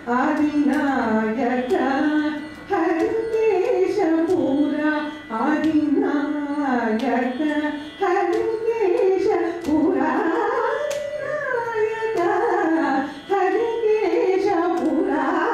ಆದಿನಾಯಕ ಹರಿಕೇಶಪುರ ಆದಿನಾಯಕ ಹರಿಕೇಶಪುರ ನಾಯಕ ಹರಿಕೇಶಪುರ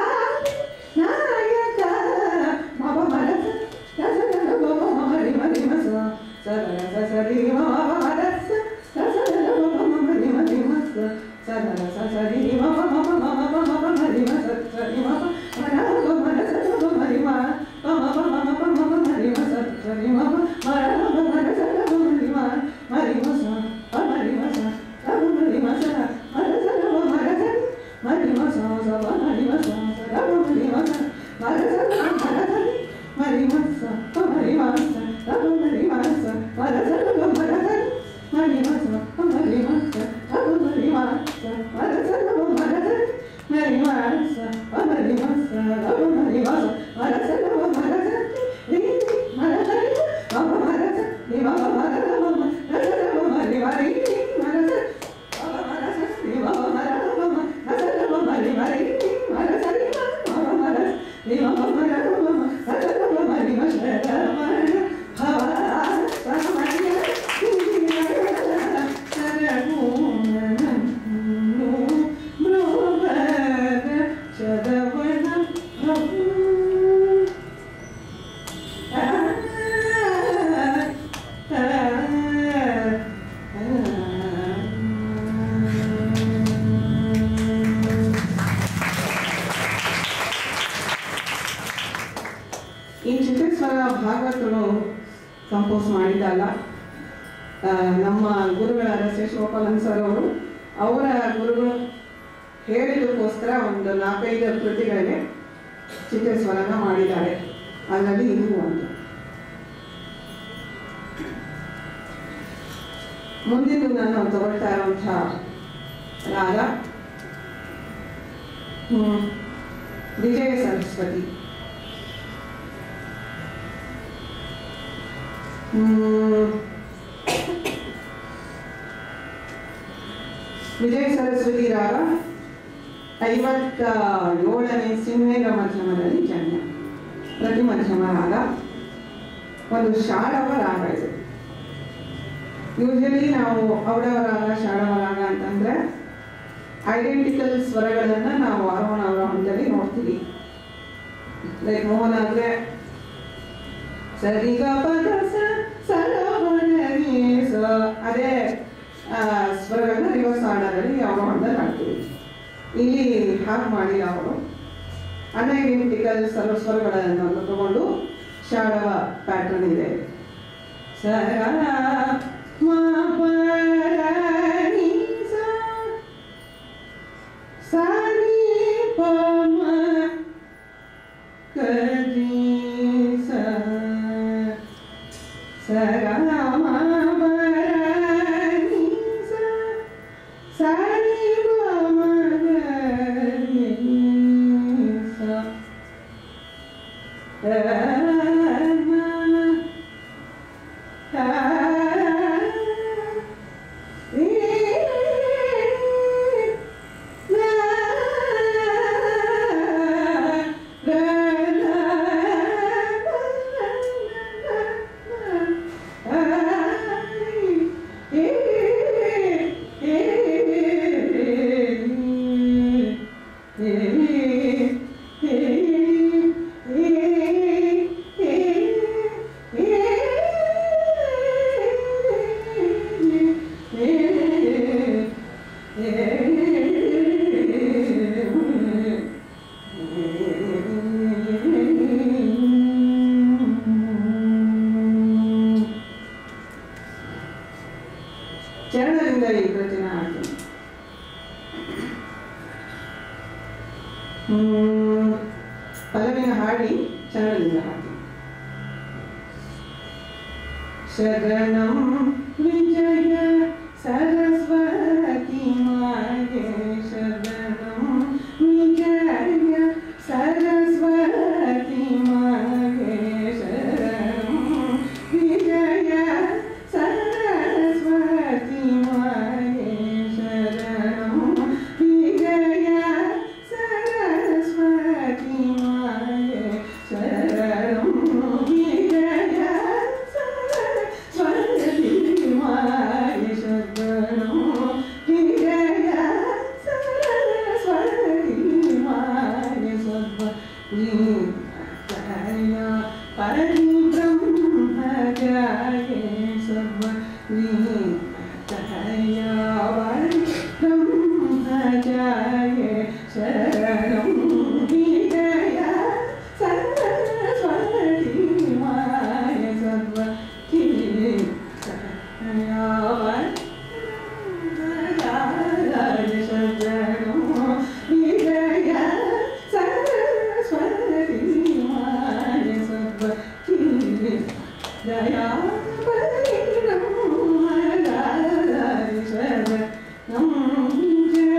ನಾಯಕ ಮಮ ಮನಸ ಸಸನ ಮಮ ಮರಿ ಮರಿ ಮಸ ಸದನ ಸಸರಿ ಮಮ ಮನಸ ಸಸನ ಮಮ ಮರಿ ಮರಿ ಮಸ ಸದನ ಸಸರಿ ಮಮ ಮಮ ಮಮ ಮಮ ಮರಿ ಮಸ ಸರಿ ಮಮ ಮನ ಮಮ ಮನಸ ಮಮ ಮರಿ ಮ ಮಮ ಮಮ ಮಮ ಮಮ ಮರಿ ಮಸ ಸರಿ ಮಮ ಮರ ಮಮ ಮನಸ ಮಮ ಮರಿ ಮ ಮರಿ ಮಸ ಮರಿ ಮಸ ಸಮ ಮರಿ ಮಸ ಮನಸ ಮಮ ಮರಸ ಮರಿ ಮಸ ಸಮ ಮರಿ ಮಸ ಸರ ಮರಿ ಮಸ ಮರಸ ಮರಸ ಮರಿ ಮಸ ಮರಿ ಮಸ ಸಮ ಮರಿ ಮಸ ಮರಸ ಮರಸ ಮರಿ ಮಸ ಮರಿ ಮಸ ಸಮ ಮರಿ ಮಸ ಮರಸ ಮರಸ ಮರಿ ಮಸ ಮರಿ ಮಸ ಸಮ ಮರಿ ಮಸ ಮರಸ ಮರಸ ರೀ ಮರಸ ಮಮ ಮರಸ ನಿ ಮಮ ಮರಸ ಮಮ ರಸ ಮರಿ ಮರಿ ಮರಸ ಮಮ ಮರಸ ನಿ ಮಮ ಮರಸ ಮಮ ರಸ ಮರಿ ಮರಿ ಮರಸ ನಿ ಮಮ ಮರಸ ನಿ ಮಮ ಮರಸ ಮಮ ರಸ ಮರಿ ಮರಸ ಮರ ಭವ ಸಮಯ ಶದವನ ಪ್ರಭು ಈ ಚಿತ್ರೇಶ್ವರ ಭಾಗವತರು ಕಂಪೋಸ್ ಮಾಡಿದ್ದಲ್ಲ ಆ, ನಮ್ಮ ಗುರುಗಳಾದ ಶೇಷ ಗೋಪಾಲನ್ ಸರ್ ಅವರು ಅವರ ಗುರುಗಳು ಹೇಳಿದಕ್ಕೋಸ್ಕರ ಒಂದು ನಾಲ್ಕೈದು ಕೃತಿಗಳಿಗೆ ಚಿತ್ರೇಶ್ವರನ ಮಾಡಿದ್ದಾರೆ ಅದರಲ್ಲಿ ಇದು ಒಂದು ಮುಂದಿನ ನಾನು ತಗೊಳ್ತಾ ಇರುವಂಥ ರಾಗ ಹ್ಮ್, ವಿಜಯ ಸರಸ್ವತಿ ಹ್ಮ್, ವಿಜಯ ಸರಸ್ವತಿ ರಾಗ ಐವತ್ತ ಏಳನೇ ಸಿಂಹೇಂದ್ರ ಮಧ್ಯಮದಲ್ಲಿ ಜನ್ಯ ಪ್ರತಿ ಮಧ್ಯಮ ರಾಗ ಒಂದು ಶಾಡವ ರಾಗ ಇದು ಯೂಶಲಿ ನಾವು ಔಡವ ರಾಗ ಶಾಡವ ರಾಗ ಅಂತಂದ್ರೆ ಐಡೆಂಟಿಕಲ್ ಸ್ವರಗಳನ್ನ ನಾವು ಆರೋಹಣ ಅವರೋಹಣದಲ್ಲಿ ನೋಡ್ತೀವಿ ಲೈಕ್ ಮೋಹನ ಅಂದ್ರೆ ಸರಿಗ ಪದ ಸ ಸರವಣರಿ ಸ ಅದೇ ಆ, ಸ್ವರಗಳನ್ನ ರಿವರ್ಸ್ ಆರ್ಡರಲ್ಲಿ ಅವರೋಹಣದಲ್ಲಿ ಮಾಡ್ತೀವಿ ಇಲ್ಲಿ ಹಾಗೆ ಮಾಡಿಲ್ಲ ಅವರು ಅನ್ಐಡೆಂಟಿಕಲ್ ಸರ್ವ ಸ್ವರಗಳನ್ನು ತಗೊಂಡು ಶಾಡವ ಪ್ಯಾಟರ್ನ್ ಇದೆ ಸರ ಮ ಪರ ನಿ ಸ ಸ ನಿ ಪ ಮ ಗ ರಿ ಸ ಸ ಗ ಮ ಪರ ನಿ ಸ ಸ ನಿ ಪ ಮ ಗ ರಿ ಸ ಚರಣದಿಂದ ಈ ಕೃತಿನ ಹಾಡ್ತೀನಿ ಹ್ಮ್, ಪಲ್ಲವಿನ ಹಾಡಿ ಚರಣದಿಂದ ಹಾಡ್ತೀನಿ ಶರಣಂ ವಿಜಯ ಸರಸ್ವತಿ ಮಾಯೆ ಶರಣಂ ವಿಜಯ ಸರಸ್ವತಿ ಮಾಯೆ ಶರಣಂ ವಿಜಯ ಸರಸ್ವತಿ ಮಾಯೆ ಶರಣಂ ವಿಜಯ ಸರಸ್ವತಿ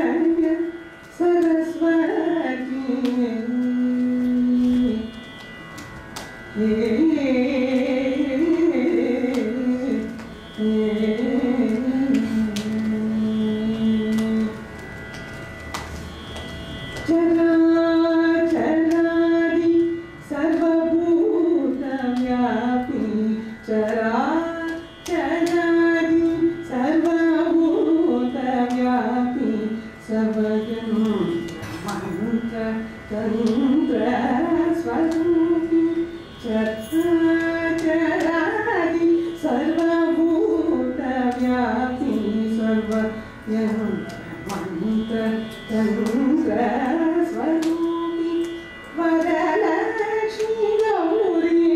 चराचरादि सर्वभूतव्यापी चराचरादि सर्वभूतव्यापी सर्वजन मन्त्र तन्त्र स्वरूपी चराचरादि सर्वभूतव्यापी सर्वजन मन्त्र तन्त्र स्वरूपी वरलक्ष्मी गौरी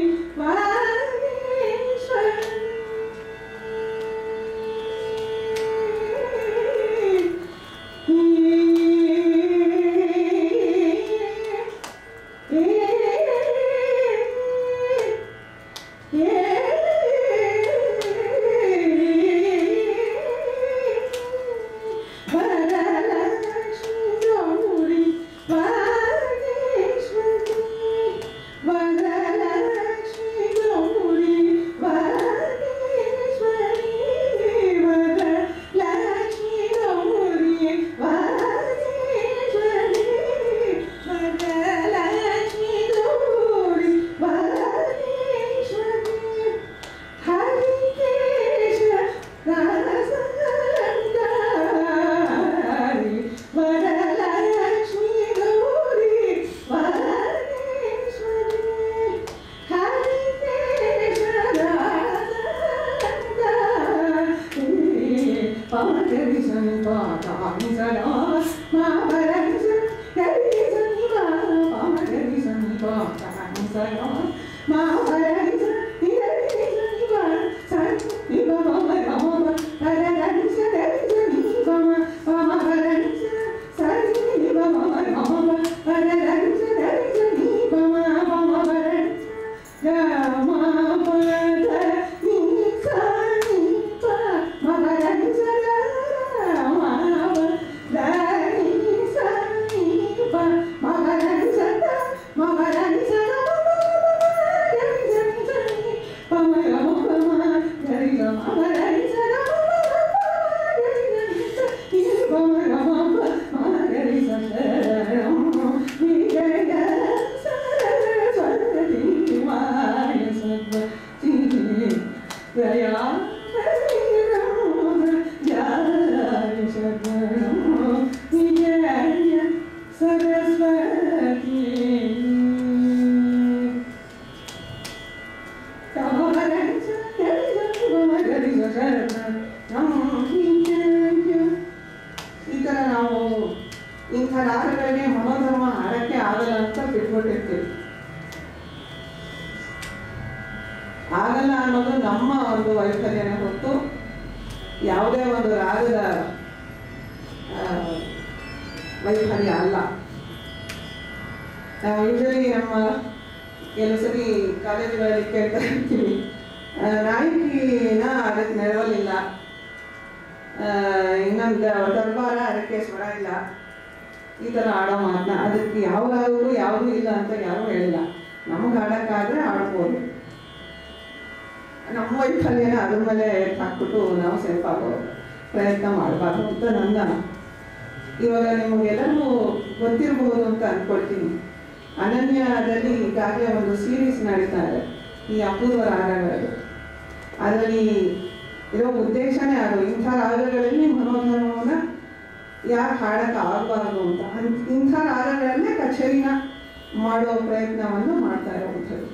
ವರಲಕ್ಷ್ಮೀ ಗೌರಿ ವಾಗೇಶ್ವರಿ ವರಲಕ್ಷ್ಮೀ ಗೌರಿ ವಾಗೇಶ್ವರಿ ವರಲಕ್ಷ್ಮೀ ಗೌರಿ ವಾಗೇಶ್ವರಿ ವರಲಕ್ಷ್ಮೀ ಗೌರಿ ವಾಗೇಶ್ವರಿ ಹರಿಕೇಶ ರಾಸಂಗಾರಿ ವರಲಕ್ಷ್ಮೀ ಗೌರಿ ವಾಗೇಶ್ವರಿ ಹರಿಕೇಶ ರಾಸಂಗಾರಿ ಪಾಕರಿ ಸಂಪಾತಾನಿ ಸದಾ ಮಾವರಂ ಕರಿ ಸಂಪಾ ಪಾಮಕರಿ ಸಂಪಾತಾನಿ ಸದಾ ಮಾವರಂ ಕರಿ ಸಂಪಾ ಸನ್ ನಿವ ಮಮ ರಮ ಪರರಂ ಸದರಿ ಜನಿ ಮಮ ಪಾಮವರಂ ಸರಿ ನಿವ ಮಮ ರಮ ಪರರಂ ಸದರಿ ಜನಿ ಮಮ ಪಾಮವರಂ ರಾಮ ಪದ ನೀ ಸಾ ನೀ ಪಾ ಮವರಂ ಸದಾ ಮಾವ ದಾನಿ ಸಾ ನೀ ಪಾ ಮವರಂ ಸದಾ ಮವರಂ ಸದಾ ಗರಿ ಜನಿ ಜನಿ ಪಮ ರಮ ಪಮ ಗರಿ ರಮ ಮವರಂ ಸದಾ ಗರಿ ಜನಿ ಜನಿ ಪಮ ರಮ ಪಮ ಗರಿ ಸದರಂ ವಿಜಯ ಸರಸ್ವತಿ ಮಾಯ ಸದ್ವತಿ ದಯಾ ಜಾಯ ಸದ್ವರಂ ವಿಜಯ ಸರಸ್ವತಿ ಈ ಥರ ನಾವು ಇಂಥ ರಾಗಗಳಿಗೆ ಮನೋಧರ್ಮ ಹಾಡಕ್ಕೆ ಆಗಲ್ಲ ಅಂತ ಬಿಟ್ಬಿಟ್ಟಿರ್ತೀವಿ ಆಗಲ್ಲ ಅನ್ನೋದು ನಮ್ಮ ಒಂದು ವೈಫಲ್ಯನ ಹೊತ್ತು ಯಾವುದೇ ಒಂದು ರಾಗದ ಆ, ವೈಫಲ್ಯ ಅಲ್ಲ ನಾವು ಯೂಶಲಿ ನಮ್ಮ ಕೆಲವು ಸರಿ ಕಾಲೇಜುಗಳಲ್ಲಿ ಕೇಳ್ತಾ ಇರ್ತೀವಿ ಆ, ನಾಯಕಿನ ಅದಕ್ಕೆ ನೆರವಲಿಲ್ಲ ಇನ್ನೊಂದು ದರ್ಬಾರ ಅದಕ್ಕೆ ಸ್ವರ ಇಲ್ಲ ಈ ಥರ ಆಡೋ ಮಾತನ್ನ ಅದಕ್ಕೆ ಯಾವಾಗಾದ್ರೂ ಯಾವುದೂ ಇಲ್ಲ ಅಂತ ಯಾರೂ ಹೇಳಿಲ್ಲ ನಮ್ಗೆ ಆಡೋಕ್ಕಾದ್ರೆ ಆಡ್ಬೋದು ನಮ್ಮ ವೈಫಲ್ಯನ ಅದ್ರ ಮೇಲೆ ಹಾಕ್ಬಿಟ್ಟು ನಾವು ಸೇಫ್ ಆಗೋ ಪ್ರಯತ್ನ ಮಾಡಬಾರ್ದು ಅಂತ ನನ್ನ ಇವಾಗ ನಿಮಗೆಲ್ಲರೂ ಗೊತ್ತಿರಬಹುದು ಅಂತ ಅನ್ಕೊಳ್ತೀನಿ ಅನನ್ಯದಲ್ಲಿ ಈಗಾಗಲೇ ಒಂದು ಸೀರೀಸ್ ನಡೀತಾ ಇದೆ ಈ ಅಪೂರ್ವ ರಾಗಗಳು ಅದರಲ್ಲಿ ಇರೋ ಉದ್ದೇಶನೇ ಅದು ಇಂಥ ರಾಗಗಳಲ್ಲಿ ಮನೋಧರ್ಮವನ್ನ ಯಾಕೆ ಹಾಡಕ್ಕೆ ಆಗಬಾರ್ದು ಅಂತ ಅನ್- ಇಂಥ ರಾಗಗಳನ್ನೇ ಕಚೇರಿನ ಮಾಡೋ ಪ್ರಯತ್ನವನ್ನು ಮಾಡ್ತಾ ಇರುವಂಥದ್ದು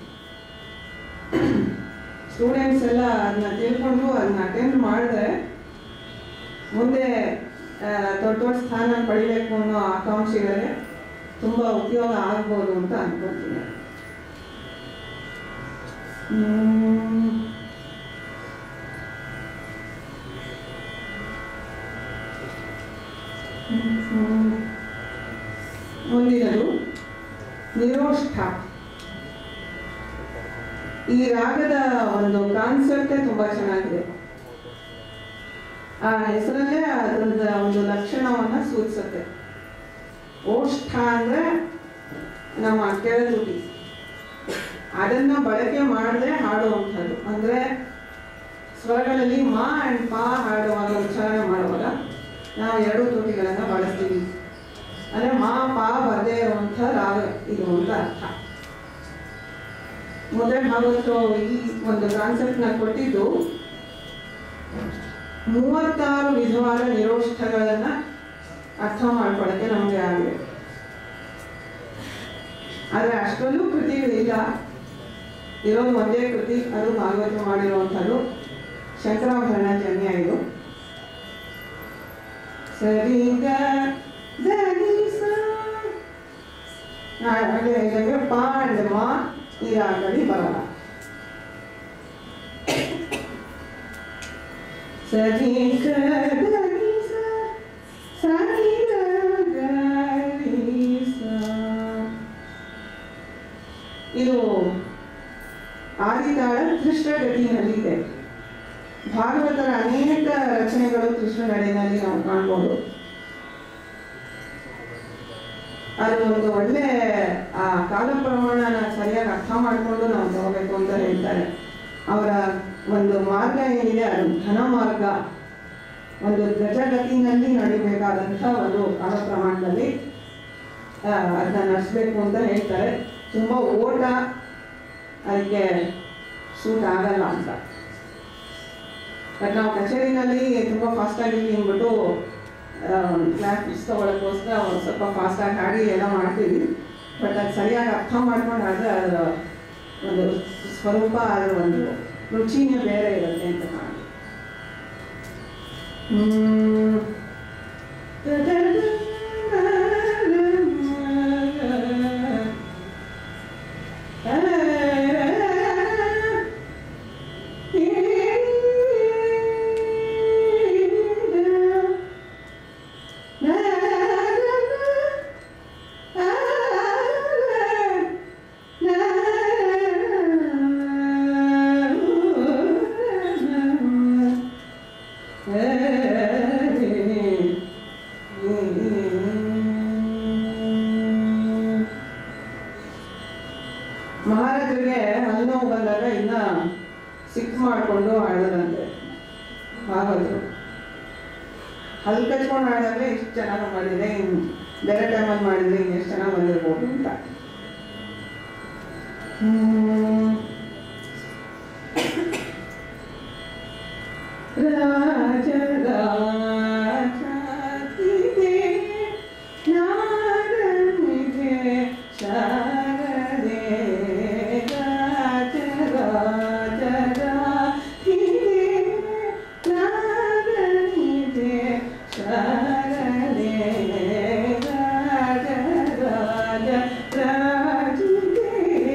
ಸ್ಟೂಡೆಂಟ್ಸ್ ಎಲ್ಲ ಅದನ್ನ ತಿಳ್ಕೊಂಡು ಅದನ್ನ ಅಟೆಂಡ್ ಮಾಡಿದ್ರೆ ಮುಂದೆ ಆ, ದೊಡ್ಡ ದೊಡ್ಡ ಸ್ಥಾನ ಪಡಿಬೇಕು ಅನ್ನೋ ಆಕಾಂಕ್ಷೆಗಳಿಗೆ ತುಂಬ ಉಪಯೋಗ ಆಗ್ಬೋದು ಅಂತ ಅನ್ಕೊಳ್ತೀನಿ ಹ್ಮ್. ಹ್ಮ್. ಮುಂದಿನದು ನಿರೋಷ್ಠ ಈ ರಾಗದ ಒಂದು ಕಾನ್ಸೆಪ್ಟೇ ತುಂಬಾ ಚೆನ್ನಾಗಿದೆ ಆ ಹೆಸರಲ್ಲೇ ಅದರದ ಒಂದು ಲಕ್ಷಣವನ್ನ ಸೂಚಿಸುತ್ತೆ ಓಷ್ಠ ಅಂದ್ರೆ ನಮ್ಮ ಕೆಳತುಟಿ ಅದನ್ನ ಬಳಕೆ ಮಾಡದೆ ಹಾಡುವಂಥದ್ದು ಅಂದ್ರೆ ಸ್ವರಗಳಲ್ಲಿ ಮಾ ಅಂಡ್ ಪಾ ಹಾಡುವಾಗ ಉಚ್ಚಾರಣೆ ಮಾಡುವಾಗ ನಾವು ಎರಡು ತುಟಿಗಳನ್ನ ಬಳಸ್ತೀವಿ ಅಂದ್ರೆ ಮಾ ಪಾ ಬರದೇ ಇರುವಂಥ ರಾಗ ಇದು ಅಂತ ಅರ್ಥ ಮೊದಲೇ ಭಾಗವತರು ಈ ಒಂದು ಕಾನ್ಸೆಪ್ಟ್ ನ ಕೊಟ್ಟಿದ್ದು ಮೂವತ್ತಾರು ವಿಧವಾದ ನಿರೋಷ್ಠಗಳನ್ನ ಅರ್ಥ ಮಾಡ್ಕೊಳ್ಳೋಕೆ ನಮಗೆ ಆಗಿದೆ ಆದ್ರೆ ಅಷ್ಟೊಂದು ಕೃತಿಗಳಿಲ್ಲ ಇರೋದು ಒಂದೇ ಕೃತಿ ಅದು ಭಾಗವತ ಮಾಡಿರುವಂಥದ್ದು ಶಂಕರಾಭರಣ ಜನ್ಯ ಇದು ಸರಿ ಗ ಧನಿ ಸ. ನಾ ಆಗಲೇ ಹೇಳಿದಂಗೆ ಪಾ ಅಂಡ್ ಮಾ ಈ ರಾಗದಲ್ಲಿ ಬರಲ್ಲ ಸರಿ ಗ ಧನಿ ಸ. ಸರಿ ಗ ಧನಿ ಸ. ಇದು ಆದಿತಾಳ ಕೃಷ್ಣಗತಿನಲ್ಲಿ ಇದೆ ಭಾಗವತರ ಅನೇಕ ರಚನೆಗಳು ಕೃಷ್ಣಗಡಿನಲ್ಲಿ ನಾವು ಕಾಣ್ಬೋದು ಅದು ಒಂದು ಒಳ್ಳೆ ಆ ಕಾಲ ಪ್ರಮಾಣನ ಸರಿಯಾಗಿ ಅರ್ಥ ಮಾಡಿಕೊಂಡು ನಾವು ತಗೋಬೇಕು ಅಂತ ಹೇಳ್ತಾರೆ ಅವರ ಒಂದು ಮಾರ್ಗ ಏನಿದೆ ಅದು ಧನ ಮಾರ್ಗ ಒಂದು ಗಜಗತಿನಲ್ಲಿ ನಡಿಬೇಕಾದಂಥ ಒಂದು ಕಾಲ ಪ್ರಮಾಣದಲ್ಲಿ ಅದನ್ನ ನಡೆಸಬೇಕು ಅಂತ ಹೇಳ್ತಾರೆ ತುಂಬ ಓಟ ಅದಕ್ಕೆ ಸೂಟ್ ಆಗಲ್ಲ ಅಂತ ಬಟ್ ನಾವು ಕಚೇರಿನಲ್ಲಿ ತುಂಬ ಫಾಸ್ಟಾಗಿ ಅಂದ್ಬಿಟ್ಟು ಕ್ಲಾಸ್ ತಗೊಳ್ಳೋಕ್ಕೋಸ್ಕರ ಒಂದು ಸ್ವಲ್ಪ ಫಾಸ್ಟಾಗಿ ಹಾಡಿ ಎಲ್ಲ ಮಾಡ್ತೀವಿ ಬಟ್ ಅದು ಸರಿಯಾಗಿ ಅರ್ಥ ಮಾಡ್ಕೊಂಡು ಆದರೆ ಅದರ ಒಂದು ಸ್ವರೂಪ ಅದರ ಒಂದು ರುಚಿನೇ ಬೇರೆ ಇರುತ್ತೆ ಅಂತ ಕಾಣುತ್ತೆ ಹ್ಮ್. ಮಹಾರಾಜರಿಗೆ ಹಲ್ನೋವು ಬಂದಾಗ ಇನ್ನ ಸಿಕ್ ಮಾಡಿಕೊಂಡು ಆಡೋದಂತೆ ಭಾಗವತರು ಹಲ್ ಕಚ್ಕೊಂಡು ಆಡಿದ್ರೆ ಇಷ್ಟು ಚೆನ್ನಾಗಿ ಮಾಡಿದೆ ಇನ್ನು ಬೇರೆ ಟೈಮಲ್ಲಿ ಮಾಡಿದ್ರೆ ಇನ್ನು ಎಷ್ಟು ಚೆನ್ನಾಗಿ ಬಂದಿರ್ಬೋದು ಅಂತ ಹ್ಮ್. ರಾಜ ರಾಜಾತಿಗೆ ನಾಡನಿಗೆ ಶಾರದೆ ರಾಜ ರಾಜರಾತಿಗೆ ನಾಡನಿಗೆ ಶಾರದೆ ರಾಜ ರಾಜ ರಾಜಿಗೆ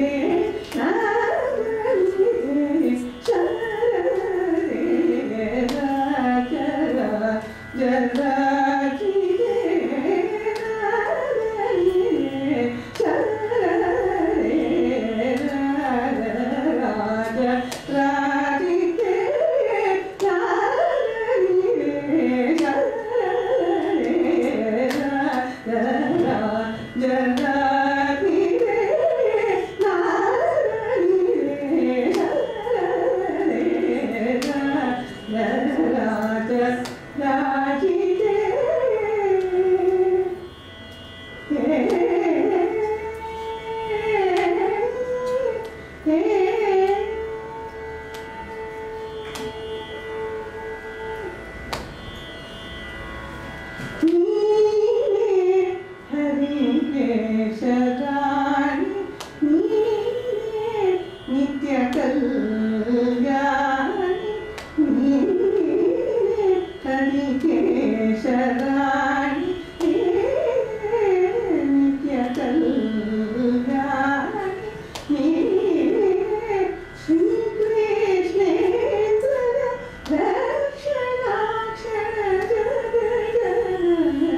ನಾಡನಿಗೆ ಶಾರದೆ ರಾಜ ರಾಜ ರಾಜಿಗೆ ನಾಡನಿಗೆ ಶಾರದೆ ರಾಜ ರಾಜ ರಾಜಿಗೆ ನಾಡನಿಗೆ ಶಾರದೆ ರಾಜ ರಾಜ ರಾಜಿಗೆ ನಾಡನಿಗೆ ಶಾರದೆ ರಾಜ ರಾಜಿಗೆ ನಿತ್ಯ ಕಲ್ಯಾಣಿ ಹರಿಕೇಶರಾಣಿ ನಿತ್ಯ ಕಲ್ಯಾಣಿ ಶ್ರೀಕೃಷ್ಣೇಂದ್ರ ರಕ್ಷಣಾಕ್ಷರ ಜಗದ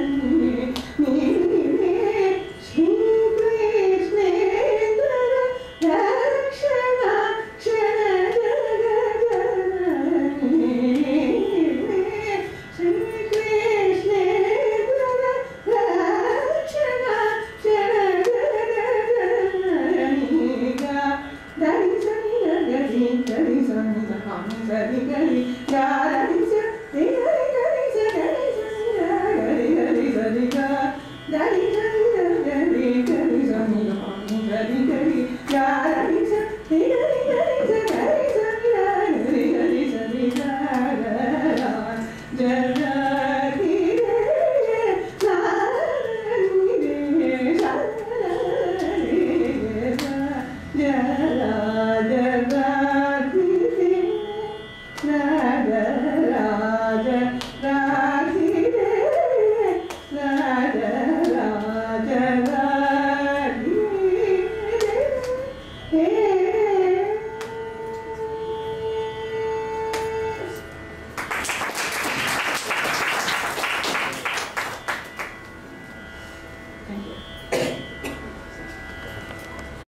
Thank you.